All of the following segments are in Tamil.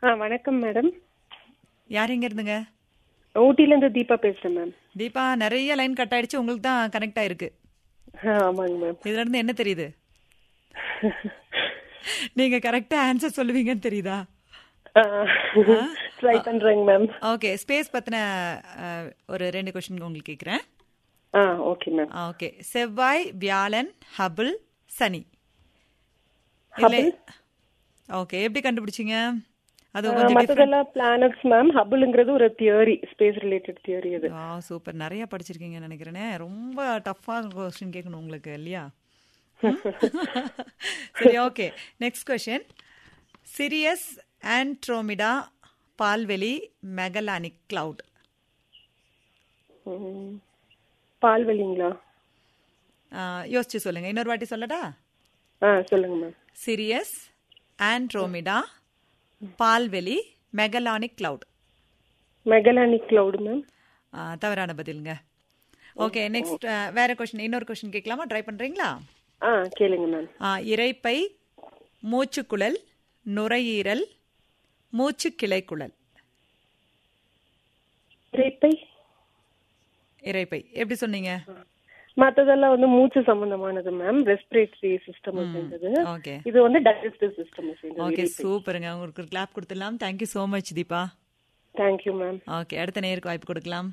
ஆ வணக்கம் மேடம் யார் எங்க இருந்துங்க ஊட்டிலேருந்து தீபா பேசுகிறேன் மேம் தீபா நிறைய லைன் கட் ஆயிடுச்சு உங்களுக்கு தான் கனெக்ட் ஆயிருக்கு ஆ ஆமாங்க மேம் இதுல இருந்து என்ன தெரியுது நீங்க கரெக்டா ஆன்சர் சொல்லுவீங்கன்னு தெரியுதா ட்ரை பண்ணுறேங்க மேம் ஓகே ஸ்பேஸ் பத்தின அஹ், ஒரு ரெண்டு கொஸ்டின் உங்களுக்கு கேக்குறேன் ஆ ஓகே மேம் ஓகே செவ்வாய் வியாழன் ஹபிள் சனி இல்ல ஓகே எப்படி கண்டுபிடிச்சீங்க அது கொஞ்சம் different. மற்றதெல்லாம் பிளானட்ஸ் மேம் ஹபுளுங்கிறது ஒரு தியரி ஸ்பேஸ் ரிலேட்டட் தியரி அது ஆ சூப்பர் நிறைய படிச்சிருக்கீங்கன்னு நினைக்கிறேனே ரொம்ப டஃப்பா கொஸ்டின் கேட்கணும் உங்களுக்கு இல்லையா சரி okay next question Sirius Andromeda பால்வெளி மெகலானிக் கிளவுட் ம். பால்வெளிங்களா யோசிச்சு சொல்லுங்க இன்னொரு வாட்டி சொல்லட்டா ஆ சொல்லுங்க மேம் சிரியஸ் ஆண்ட்ரோமிடா பால்வெளி Magellanic cloud Magellanic cloud ma'am தவறான பதிலுங்க ஓகே நெக்ஸ்ட் வேற கொஸ்டின் இன்னொரு கொஸ்டின் கேட்கலாமா ட்ரை பண்றீங்களா ஆ கேளுங்க மேம் ஆ, இரைப்பை மூச்சுக்குழல் நுரையீரல் மூச்சு கிளைக்குழல் இரைப்பை இரைப்பை எப்படி சொன்னீங்க மற்றதெல்லாம் வந்து மூச்சு சம்பந்தமானது மேம் ரெஸ்பிரேட்டரி சிஸ்டம் சேர்ந்தது ஓகே இது வந்து டைஜஸ்டிவ் சிஸ்டம் சேர்ந்தது ஓகே சூப்பருங்க உங்களுக்கு கிளாப் கொடுத்துடலாம் thank you so much Deepa thank you ma'am okay அடுத்த நேருக்கு வாய்ப்பு கொடுக்கலாம்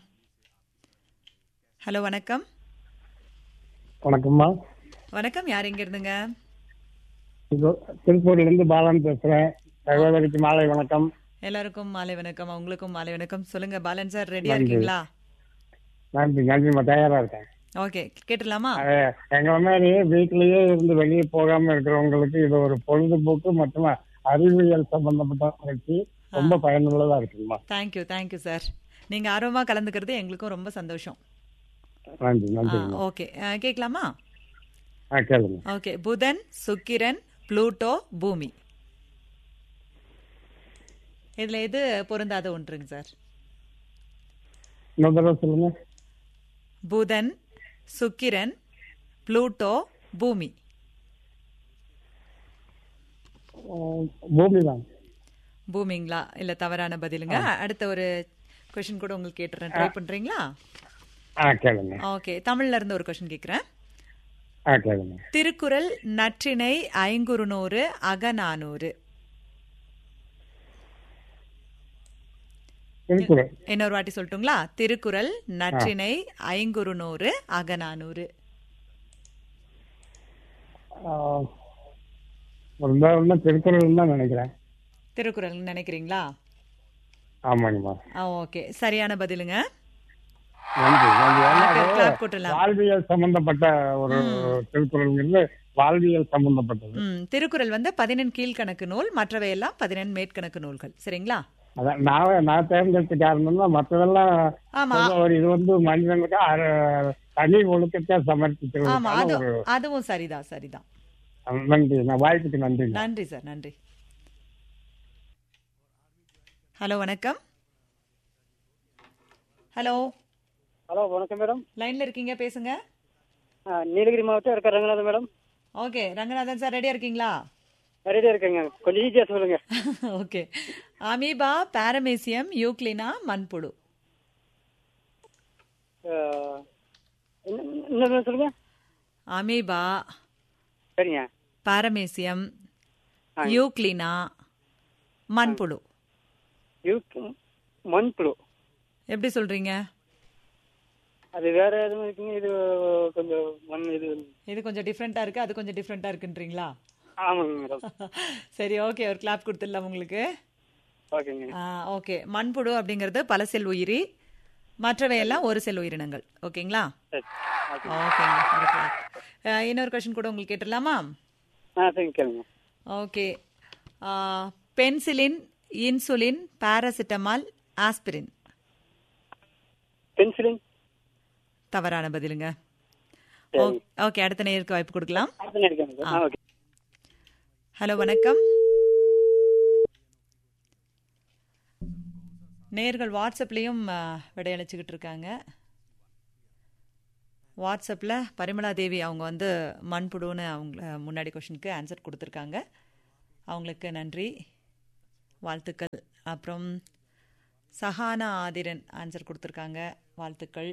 ஹலோ வணக்கம் வணக்கம்மா வணக்கம் யார் எங்க இருந்துங்க இது திருப்பூர்ல இருந்து பாலன் பேசுறேன் சகோதரிக்கு மாலை வணக்கம் எல்லாருக்கும் மாலை வணக்கம் உங்களுக்கும் மாலை வணக்கம் சொல்லுங்க பாலன் சார் ரெடியா இருக்கீங்களா நன்றி நன்றிம்மா தயாரா இருக்கேன் ஓகே கேட்டுடலாமா அஹ், எங்களை மாதிரி வீட்டிலேயே இருந்து வெளியே போகாம இருக்கிறவங்களுக்கு இது ஒரு பொழுதுபோக்கு மற்றும் அறிவியல் சம்பந்தப்பட்ட நிகழ்ச்சி ரொம்ப பயனுள்ளதா இருக்குங்கம்மா தேங்க்யூ தேங்க்யூ சார் நீங்க ஆர்வமா கலந்துக்கிறது எங்களுக்கும் ரொம்ப சந்தோஷம் நன்றி நன்றி ஓகே கேட்கலாமா ஆ கேளுங்க ஓகே புதன் சுக்கிரன் ப்ளூட்டோ பூமி இதுல எது பொருந்தாத ஒன்றுங்க சார் இன்னொரு தடவை சொல்லுங்க புதன் சுக்கிரன் ப்ளூட்டோ பூமி அஹ், பூமி தான் பூமிங்களா இல்ல தவறான பதிலுங்க அடுத்த ஒரு கொஸ்டின் கூட உங்களுக்கு கேட்டுறேன் ட்ரை பண்றீங்களா ஆ கேளுங்க ஓகே தமிழ்ல இருந்து ஒரு கொஸ்டின் கேக்குறேன் ஆ கேளுங்க திருக்குறள் நற்றிணை ஐங்குறுநூறு அகநானூறு திருக்குறள் இன்னொரு வாட்டி சொல்லட்டுங்களா திருக்குறள் நற்றிணை ஐங்குறுநூறு அகநானூறு அஹ், ஒரு உதாரணம் திருக்குறள் தான் நினைக்கிறேன் திருக்குறள் நினைக்கிறீங்களா ஆமாங்கம்மா ஆ ஓகே சரியான பதிலுங்க நன்றி நன்றி ஏன்னா Okay, அது clap போட்டுடலாம். வாழ்வியல் சம்பந்தப்பட்ட ஒரு திருக்குறள்ங்கிறது வாழ்வியல் சம்பந்தப்பட்டது ம் திருக்குறள் வந்து பதினெண் கீழ்கணக்கு நூல் மற்றவை எல்லாம் பதினெண் மேற்கணக்கு நூல்கள் சரிங்களா அதான் நான் நான் தேர்ந்தெடுத்த காரணம் தான் மற்றதெல்லாம் ஆமா ஒரு இது வந்து மனிதனுக்கு அற- தனி ஒழுக்கத்தை ஆமா சமர்ப்பிக்கிறதுக்கான அது ஒரு அதுவும் சரிதான் சரிதான் நன்றி நான் வாய்ப்புக்கு நன்றி நன்றி சார் நன்றி ஹலோ வணக்கம் ஹலோ ஹலோ வணக்கம் மேடம் லைன்ல இருக்கீங்க பேசுங்க ஆ, நீலகிரி மாவட்டம் இருக்க Ranganathan madam okay Ranganathan sir ரெடியா இருக்கீங்களா ரெடியாக இருக்கேங்க கொஞ்சம் ஈஸியாக சொல்லுங்க ஓகே அமீபா பாரமேசியம் யூக்ளினா மண்புழு ஆ, இன்னும் இன்னொரு சொல்லுங்க அமீபா சரிங்க பாரமேசியம் யூக்ளினா மண்புழு யூக் மண்புழு எப்படி சொல்றீங்க அது வேற எதுவும் இருக்குங்க இது கொஞ்சம் மண் இது இது கொஞ்சம் டிஃப்ரெண்டா இருக்கு அது கொஞ்சம் டிஃப்ரெண்டா இருக்குன்றீங்களா ஆமாங்க மேடம் சரி ஓகே ஒரு கிளாப் கொடுத்துடலாம் உங்களுக்கு ஓகேங்க ஓகே மண்புழு அப்படிங்கிறது பல செல் உயிரி மற்றவையெல்லாம் ஒரு செல் உயிரினங்கள் ஓகேங்களா சரி ஓகே ஓகேங்க ஒரு clap. அஹ், இன்னொரு கொஸ்டின் கூட உங்களுக்கு கேட்டுடலாமா ஆ சரிங்க கேளுங்க okay penicillin insulin paracetamol aspirin penicillin தவறான பதிலுங்க சரி. ஓகே அடுத்த நேருக்கு வாய்ப்பு கொடுக்கலாம் அடுத்த நேரம் ஆ ஓகே ஹலோ வணக்கம் நேர்கள் வாட்ஸ்அப்லேயும் விடையளிச்சுக்கிட்டு இருக்காங்க வாட்ஸ்அப்பில் பரிமளா தேவி அவங்க வந்து மண்புழுன்னு அவங்க முன்னாடி கொஷனுக்கு ஆன்சர் கொடுத்துருக்காங்க அவங்களுக்கு நன்றி வாழ்த்துக்கள் அப்புறம் சஹானா ஆதிரன் ஆன்சர் கொடுத்துருக்காங்க வாழ்த்துக்கள்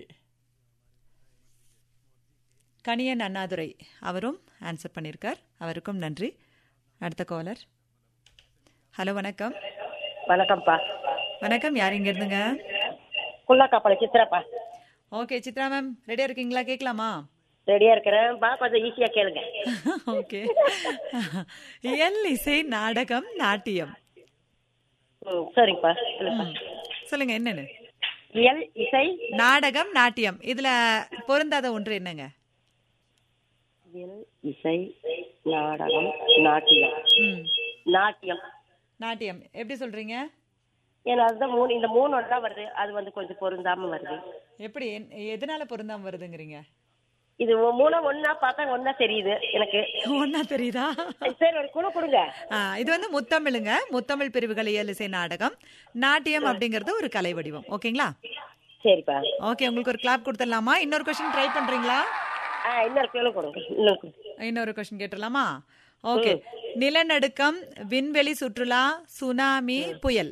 கணியன் அண்ணாதுரை அவரும் ஆன்சர் பண்ணியிருக்கார் அவருக்கும் நன்றி அடுத்த காலர் ஹலோ வணக்கம் வணக்கம்ப்பா வணக்கம் யார் இங்க இருந்துங்க குள்ளக்காப்பாள சித்ராப்பா ஓகே சித்ரா மேம் ரெடியா இருக்கீங்களா கேட்கலாமா ரெடியா இருக்கிறேன் பா கொஞ்சம் ஈஸியா கேளுங்க ஓகே இயல் இசை நாடகம் நாட்டியம் ம் சரிங்கப்பா சொல்லுப்பா. ம். சொல்லுங்க என்னன்னு இயல் இசை நாடகம் நாட்டியம் இதுல பொருந்தாத ஒன்று என்னங்க இயல் இசை நாடகம் நாட்டியம் ம் நாட்டியம் நாட்டியம் எப்படி சொல்றீங்க ஏன்னா அதுதான் மூணு இந்த மூணு தான் வருது அது வந்து கொஞ்சம் பொருந்தாம வருது எப்படி என்- எதனால பொருந்தாம வருதுங்கிறீங்க இது ஒ- மூணு ஒன்னா பார்த்தா ஒன்னா தெரியுது எனக்கு ஒன்னா தெரியுதா சரி ஒரு குழு கொடுங்க ஆ, இது வந்து முத்தமிழுங்க முத்தமிழ் பிரிவுகள் இயல் இசை நாடகம் நாட்டியம் அப்படிங்கிறது ஒரு கலை வடிவம் ஓகேங்களா சரிப்பா ஓகே உங்களுக்கு ஒரு கிளாப் கொடுத்துடலாமா இன்னொரு கொஸ்டின் ட்ரை பண்றீங்களா ஆ இன்னொரு குழு கொடுங்க இன்னொரு குழு. இன்னொரு கொஸ்டின் கேட்டுடலாமா ஓகே நிலநடுக்கம் விண்வெளி சுற்றுலா சுனாமி புயல்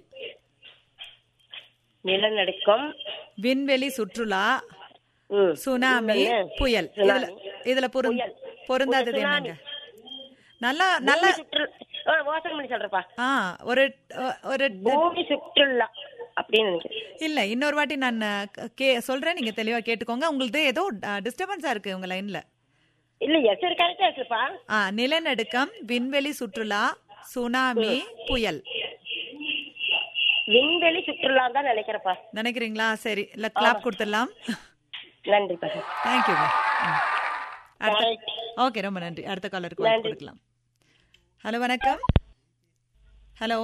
நிலநடுக்கம் விண்வெளி சுற்றுலா ம். சுனாமி சுனாமி, புயல் இதுல இதுல பொருந் புயல். பொருந்தாதது சுனாமி. என்னங்க நல்லா நல்ல பூமி சுற்று ஆ, யோசனை பண்ணி சொல்றப்பா ஆ ஒரு ஒரு பூமி சுற்றுலா அப்படின்னு நினைக்கிறேன் இல்ல இன்னொரு வாட்டி நான் க- கே சொல்றேன் நீங்க தெளிவா கேட்டுக்கோங்க உங்களுக்கு ஏதோ டிஸ்டர்பன்ஸா இருக்கு உங்க லைன்ல இல்ல எஸ் கரெக்டா இருக்குப்பா ஆ நிலநடுக்கம் விண்வெளி சுற்றுலா சுனாமி புயல் விண்வெளி சுற்றுலா தான் நினைக்கிறப்பா நினைக்கிறீங்களா சரி இல்ல கிளாப் கொடுத்துடலாம் நன்றிப்பா தேங்க்யூ Correct. ஓகே ரொம்ப நன்றி அடுத்த காலருக்கு வாய்ப்பு கொடுக்கலாம் ஹலோ வணக்கம் ஹலோ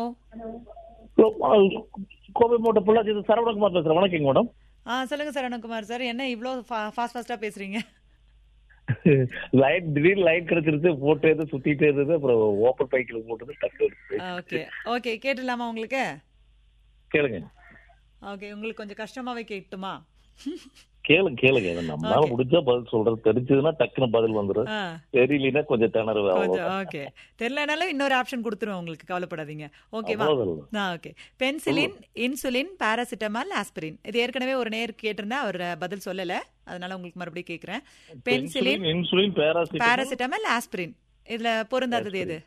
கோவை மாவட்டம் பொள்ளாச்சி இது சரவணகுமார் பேசுறேன் வணக்கங்க மேடம் ஆ சொல்லுங்க சரவணகுமார் சார் என்ன இவ்வளோ ஃபாஸ்ட் ஃபாஸ்டா பேசுறீங்க லைட் திடீர்னு லைட் கிடைச்சிருச்சு போட்டு எது சுத்திட்டே இருந்தது அப்புறம் ஓப்பன் பைக்கில் போட்டது டக்கு எடுத்து ஓகே ஓகே கேட்டுடலாமா உங்களுக்கு கேளுங்க ஓகே உங்களுக்கு கொஞ்சம் கஷ்டமாவே கேட்டுமா கேளுங்க கேளுங்க இது நம்மளால முடிஞ்சா பதில் சொல்றது தெரிஞ்சதுன்னா டக்குன்னு பதில் வந்துடும் ஆ தெரியலனா கொஞ்சம் திணறு கொஞ்சம் ஓகே தெரியலனாலும் இன்னொரு ஆப்ஷன் கொடுத்துருவோம் உங்களுக்கு கவலைப்படாதீங்க ஓகேவா அவ்வளவுதான். ஆ okay penicillin insulin paracetamol aspirin இது ஏற்கனவே ஒரு நேர் கேட்டிருந்தா அவர் பதில் சொல்லல அதனால உங்களுக்கு மறுபடியும் கேக்குறேன் penicillin insulin paracetamol paracetamol aspirin இதுல பொருந்தாதது எது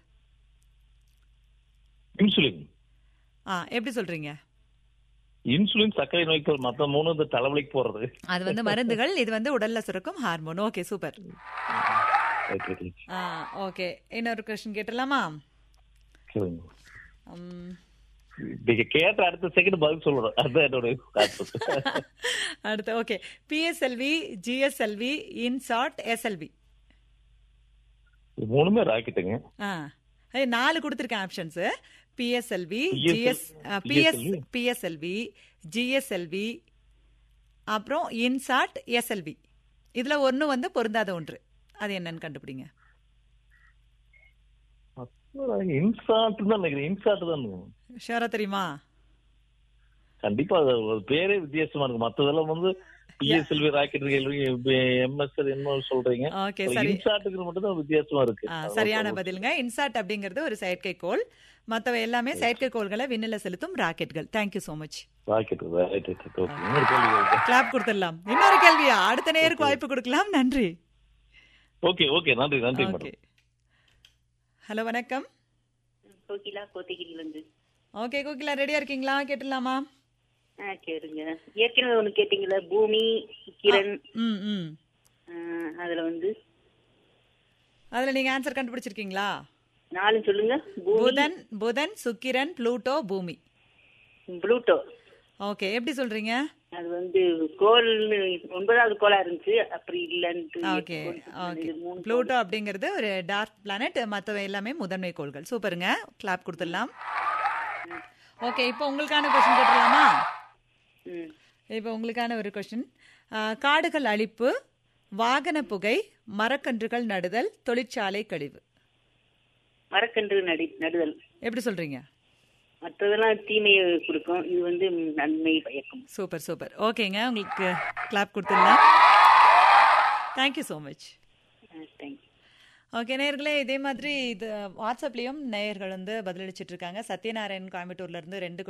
இன்சுலின் ஆ எப்படி சொல்றீங்க இன்சுலின் சர்க்கரை நோய்க்கு மத்த மூணு இந்த தலைவலிக்கு போறது அது வந்து மருந்துகள் இது வந்து உடல்ல சுரக்கும் hormone okay super okay, okay. ஆ ஓகே இன்னொரு கொஸ்டின் கேட்டலாமா கேளுங்க உம், நீங்க கேட்ட அடுத்த செகண்ட் பதில் சொல்றேன் அதுதான் என்னோட கான்செப்ட் அடுத்து okay PSLV GSLV INSAT SLV மூணுமே ராக்கெட்டுங்க ஆ ஏய், நாலு கொடுத்துருக்கேன் options PSLV PSL GS PS PSLV GSLV அப்புறம் இன்சாட் எஸ்எல்வி இதுல ஒன்று வந்து பொருந்தாத ஒன்று அது என்னன்னு கண்டுபிடிங்க இன்சாட் தான் நினைக்கிறேன் இன்சாட் தான் ஷோரா தெரியுமா கண்டிப்பா அது ஒரு பேரே வித்தியாசமா இருக்கு மத்ததெல்லாம் வந்து பிஎஸ்எல்வி ராக்கெட் எம்எஸ்எல் என்ன சொல்றீங்க ஓகே சரி இன்சாட்டுக்கு மட்டும் தான் வித்தியாசமா இருக்கு ஆ, சரியான பதிலுங்க இன்சாட் அப்படிங்கிறது ஒரு செயற்கைக்கோள் மற்றவை எல்லாமே செயற்கைக்கோள்களை விண்ணில செலுத்தும் ராக்கெட்கள் thank you so much rocket right right okay இன்னொரு கேள்வி கேளுங்க. கிளாப் கொடுத்துடலாம் இன்னொரு கேள்வியா அடுத்த நேருக்கு வாய்ப்பு கொடுக்கலாம் நன்றி ஓகே ஓகே நன்றி நன்றி ஓகே மேடம் ஹலோ வணக்கம் கோகிலா கோத்தகிரிலேருந்து ஓகே கோகிலா ரெடியா இருக்கீங்களா கேட்டுடலாமா ஆ கேளுங்க ஏற்கனவே ஒன்று கேட்டீங்கல்ல பூமி கிரண் ம் ம் ஆ, அதுல வந்து அதுல நீங்க ஆன்சர் கண்டுபிடிச்சிருக்கீங்களா நாலு சொல்லுங்க பூமி புதன் புதன் சுக்கிரன் ப்ளூட்டோ பூமி ப்ளூட்டோ ஓகே எப்படி சொல்றீங்க அது வந்து கோல்னு ஒன்பதாவது கோலா இருந்துச்சு அப்படி இல்லைன்ட்டு ஓகே ஓகே இது மூணு ப்ளூட்டோ அப்படிங்கிறது ஒரு டார்க் பிளானட் மற்றவை எல்லாமே முதன்மை கோள்கள் சூப்பருங்க கிளாப் கொடுத்துடலாம் ஓகே இப்போ உங்களுக்கான கொஸ்டின் கேட்டுடலாமா ம் இப்போ உங்களுக்கான ஒரு கொஸ்டின் காடுகள் அழிப்பு வாகன புகை மரக்கன்றுகள் நடுதல் தொழிற்சாலை கழிவு மரக்கன்று நடி நடுதல் எப்படி சொல்றீங்க மற்றதெல்லாம் தீமையை கொடுக்கும் இது வந்து நன்மை பயக்கும் சூப்பர் சூப்பர் ஓகேங்க உங்களுக்கு கிளாப் கொடுத்துடலாம் thank you so much thank you okay நேயர்களே இதே மாதிரி இது வாட்ஸ்அப்லயும் நேயர்கள் வந்து பதிலளிச்சிட்டு இருக்காங்க சத்யநாராயண் கோயம்புத்தூர்ல இருந்து ரெண்டு